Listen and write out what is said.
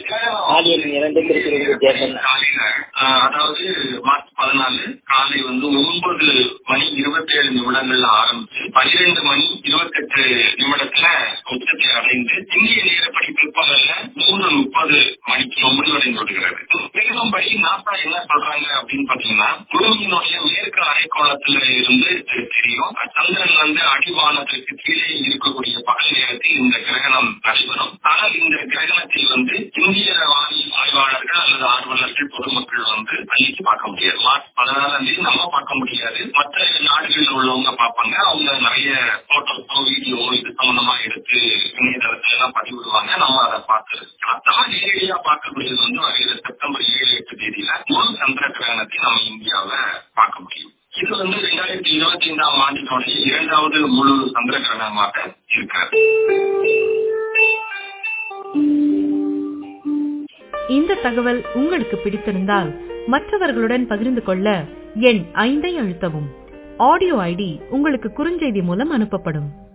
ஆடியன் இரண்டு திருப்பி ஜெயசன் காலையில ஆஹ், அதாவது மார்ச் பதினாலு காலை வந்து ஒன்பது மணி இருபத்தி ஏழு நிமிடங்கள்ல ஆரம்பிச்சு பன்னிரெண்டு மணி இருபத்தெட்டு நிமிடத்துல உச்சத்தை அடைந்து இந்திய நேரப்படி பிற்பகல்ல மூணு முப்பது மணிக்கு முடிவடைந்து விடுகிறது மேலும்படி நாசா என்ன சொல்றாங்க அப்படின்னு பாத்தீங்கன்னா பூமியினுடைய மேற்கு அரைக்கோளத்துல இருந்து தெரியும் சந்திரன் வந்து அடிவானத்திற்கு கீழே இருக்கக்கூடிய பகல் நேரத்தில் இந்த கிரகணம் நடைபெறும் ஆனால் இந்த கிரகணத்தில் வந்து இந்திய வானி ஆய்வாளர்கள் அல்லது ஆர்வலர்கள் பொதுமக்கள் வந்து அன்னைக்கு பார்க்க முடியாது மார்ச் பதினாலாம் தேதி நம்ம பார்க்க முடியாது மற்ற நாடுகளில் உள்ளவங்க பார்ப்பாங்க அவங்க நிறைய போட்டோ வீடியோ இது சம்பந்தமா எடுத்து இணையதளத்துல எல்லாம் பதிவிடுவாங்க நம்ம அதை பார்த்து இருக்கலாம் நம்ம நேரடியா பார்க்கக்கூடியது வந்து வருகிற செப்டம்பர் ஏழு எட்டு தேதியில முழு சந்திர கிரகணத்தை நம்ம இந்தியாவில பார்க்க முடியும் இது வந்து ரெண்டாயிரத்தி இருபத்தி ஐந்தாம் ஆண்டினுடைய இரண்டாவது முழு சந்திர கிரகணமாக இருக்கிறது இந்த தகவல் உங்களுக்கு பிடித்திருந்தால் மற்றவர்களுடன் பகிர்ந்து கொள்ள எண் ஐந்தை அழுத்தவும் ஆடியோ ஐடி உங்களுக்கு குறுஞ்செய்தி மூலம் அனுப்பப்படும்